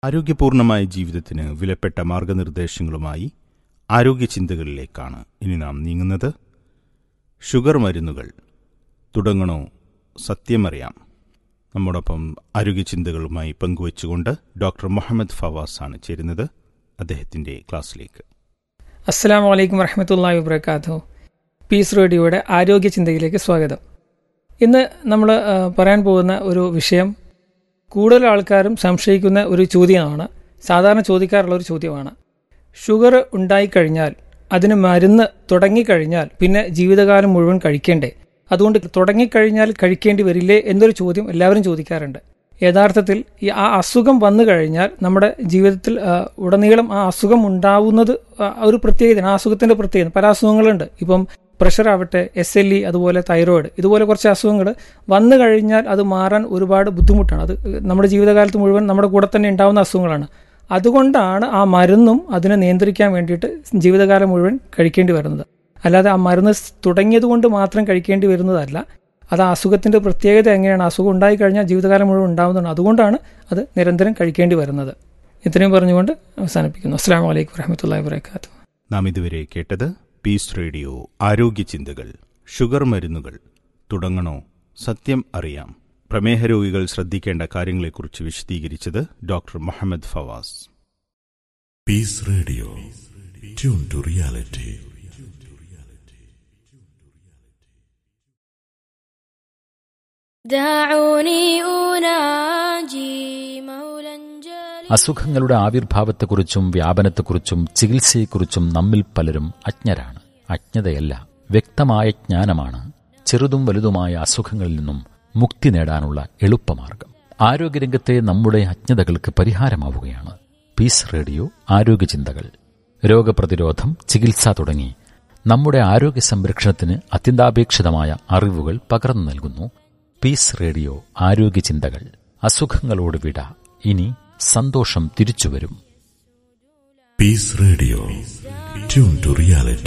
ആരോഗ്യപൂർണമായ ജീവിതത്തിന് വിലപ്പെട്ട മാർഗനിർദ്ദേശങ്ങളുമായി ആരോഗ്യ ചിന്തകളിലേക്കാണ് ഇനി നാം നീങ്ങുന്നത് ഷുഗർ മരുന്നുകൾ തുടങ്ങണോ സത്യമറിയാം നമ്മോടൊപ്പം ആരോഗ്യ ചിന്തകളുമായി പങ്കുവച്ചുകൊണ്ട് ഡോക്ടർ മുഹമ്മദ് ഫവാസ് ആണ് ചേരുന്നത് അദ്ദേഹത്തിന്റെ ക്ലാസ്സിലേക്ക് അസ്സാം വലൈക്കും വറഹമത്തല്ലാ വബർക്കാത്തു പീസ് റേഡിയോയുടെ ആരോഗ്യ ചിന്തയിലേക്ക് സ്വാഗതം ഇന്ന് നമ്മൾ പറയാൻ പോകുന്ന ഒരു വിഷയം കൂടുതൽ ആൾക്കാരും സംശയിക്കുന്ന ഒരു ചോദ്യമാണ് സാധാരണ ചോദിക്കാറുള്ള ഒരു ചോദ്യമാണ് ഷുഗർ ഉണ്ടായിക്കഴിഞ്ഞാൽ അതിന് മരുന്ന് തുടങ്ങിക്കഴിഞ്ഞാൽ പിന്നെ ജീവിതകാലം മുഴുവൻ കഴിക്കേണ്ടേ അതുകൊണ്ട് തുടങ്ങിക്കഴിഞ്ഞാൽ കഴിക്കേണ്ടി വരില്ലേ എന്നൊരു ചോദ്യം എല്ലാവരും ചോദിക്കാറുണ്ട് യഥാർത്ഥത്തിൽ ഈ ആ അസുഖം വന്നു കഴിഞ്ഞാൽ നമ്മുടെ ജീവിതത്തിൽ ആ, ഉടനീളം ആ അസുഖം ഉണ്ടാവുന്നത് ആ, ഒരു പ്രത്യേകത ആ അസുഖത്തിന്റെ പ്രത്യേകത പല അസുഖങ്ങളുണ്ട് ഇപ്പം പ്രഷർ ആവട്ടെ എസ് എൽ ഇ അതുപോലെ തൈറോയിഡ് ഇതുപോലെ കുറച്ച് അസുഖങ്ങൾ വന്നു കഴിഞ്ഞാൽ അത് മാറാൻ ഒരുപാട് ബുദ്ധിമുട്ടാണ് അത് നമ്മുടെ ജീവിതകാലത്ത് മുഴുവൻ നമ്മുടെ കൂടെ തന്നെ ഉണ്ടാവുന്ന അസുഖങ്ങളാണ് അതുകൊണ്ടാണ് ആ മരുന്നും അതിനെ നിയന്ത്രിക്കാൻ വേണ്ടിയിട്ട് ജീവിതകാലം മുഴുവൻ കഴിക്കേണ്ടി വരുന്നത് അല്ലാതെ ആ മരുന്ന് സ് തുടങ്ങിയത് കൊണ്ട് മാത്രം കഴിക്കേണ്ടി വരുന്നതല്ല അത് ആ അസുഖത്തിന്റെ പ്രത്യേകത എങ്ങനെയാണ് അസുഖം ഉണ്ടായി കഴിഞ്ഞാൽ ജീവിതകാലം മുഴുവൻ ഉണ്ടാവുന്നതാണ് അതുകൊണ്ടാണ് അത് നിരന്തരം കഴിക്കേണ്ടി വരുന്നത് ഇത്രയും പറഞ്ഞുകൊണ്ട് അവസാനിപ്പിക്കുന്നു അസ്സാം വലൈക്കും വരഹമത്തല്ലാ വാത്തു നാം ഇതുവരെ കേട്ടത് പീസ് റേഡിയോ ആരോഗ്യ ചിന്തകൾ ഷുഗർ മരുന്നുകൾ തുടങ്ങണോ സത്യം അറിയാം പ്രമേഹ രോഗികൾ ശ്രദ്ധിക്കേണ്ട കാര്യങ്ങളെക്കുറിച്ച് വിശദീകരിച്ചത് doctor Muhammad Fawaz Peace Radio. Tune to reality. دعوني أناجي مولا جليلا അസുഖങ്ങളുടെ ആവിർഭാവത്തെക്കുറിച്ചും വ്യാപനത്തെക്കുറിച്ചും ചികിത്സയെക്കുറിച്ചും നമ്മിൽ പലരും അജ്ഞരാണ് അജ്ഞതയല്ല വ്യക്തമായ ജ്ഞാനമാണ് ചെറുതും വലുതുമായ അസുഖങ്ങളിൽ നിന്നും മുക്തി നേടാനുള്ള എളുപ്പമാർഗം ആരോഗ്യരംഗത്തെ നമ്മുടെ അജ്ഞതകൾക്ക് പരിഹാരമാവുകയാണ് പീസ് റേഡിയോ ആരോഗ്യചിന്തകൾ രോഗപ്രതിരോധം ചികിത്സ തുടങ്ങി നമ്മുടെ ആരോഗ്യ സംരക്ഷണത്തിന് അത്യന്താപേക്ഷിതമായ അറിവുകൾ പകർന്നു നൽകുന്നു പീസ് റേഡിയോ ആരോഗ്യചിന്തകൾ അസുഖങ്ങളോട് വിട ഇനി സന്തോഷം തിരിച്ചുവരും Peace Radio. Tune to reality.